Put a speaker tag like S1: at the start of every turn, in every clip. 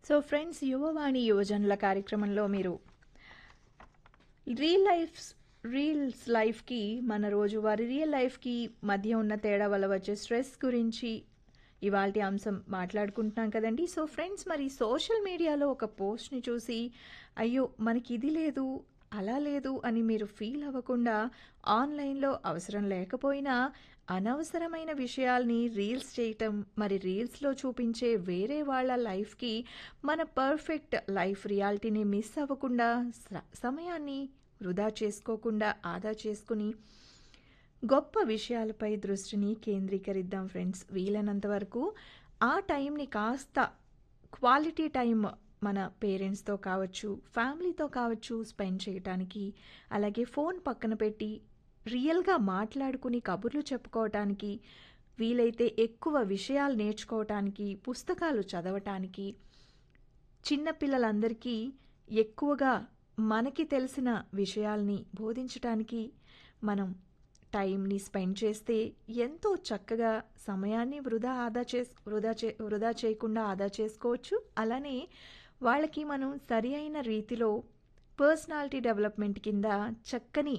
S1: so friends Yuvavani యువజనుల కార్యక్రమంలో మీరు రియల్ లైఫ్ రీల్స్ లైఫ్కి మన రోజువారీ రియల్ లైఫ్కి మధ్య ఉన్న తేడా వల్ల వచ్చే స్ట్రెస్ గురించి ఇవాళ అంశం మాట్లాడుకుంటున్నాం కదండి సో ఫ్రెండ్స్ మరి సోషల్ మీడియాలో ఒక పోస్ట్ని చూసి అయ్యో మనకి ఇది లేదు అలా లేదు అని మీరు ఫీల్ అవ్వకుండా ఆన్లైన్లో అవసరం లేకపోయినా అనవసరమైన విషయాల్ని రీల్స్ చేయటం మరి రీల్స్లో చూపించే వేరే వాళ్ళ లైఫ్కి మన పర్ఫెక్ట్ లైఫ్ రియాలిటీని మిస్ అవ్వకుండా స- సమయాన్ని వృధా చేసుకోకుండా ఆదా చేసుకుని గొప్ప విషయాలపై దృష్టిని కేంద్రీకరిద్దాం ఫ్రెండ్స్ వీలైనంత వరకు ఆ టైంని కాస్త క్వాలిటీ టైం మన పేరెంట్స్తో కావచ్చు ఫ్యామిలీతో కావచ్చు స్పెండ్ చేయటానికి అలాగే ఫోన్ పక్కన పెట్టి రియల్గా మాట్లాడుకుని కబుర్లు చెప్పుకోవటానికి వీలైతే ఎక్కువ విషయాలు నేర్చుకోవటానికి పుస్తకాలు చదవటానికి చిన్నపిల్లలందరికీ ఎక్కువగా మనకి తెలిసిన విషయాల్ని బోధించటానికి మనం టైంని స్పెండ్ చేస్తే ఎంతో చక్కగా సమయాన్ని వృధా ఆదా చేస్ వృధా చే వృధా చేయకుండా ఆదా చేసుకోవచ్చు అలానే వాళ్ళకి మనం సరి అయిన రీతిలో పర్సనాలిటీ డెవలప్మెంట్ కింద చక్కని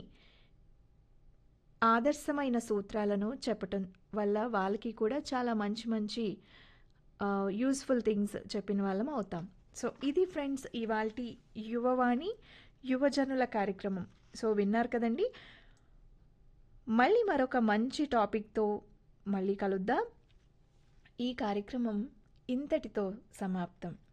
S1: ఆదర్శమైన సూత్రాలను చెప్పటం వల్ల వాళ్ళకి కూడా చాలా మంచి మంచి యూస్ఫుల్ థింగ్స్ చెప్పిన వాళ్ళం అవుతాం సో ఇది ఫ్రెండ్స్ ఇవాళ యువవాణి యువజనుల కార్యక్రమం సో విన్నారు కదండి మళ్ళీ మరొక మంచి టాపిక్తో మళ్ళీ కలుద్దాం ఈ కార్యక్రమం ఇంతటితో సమాప్తం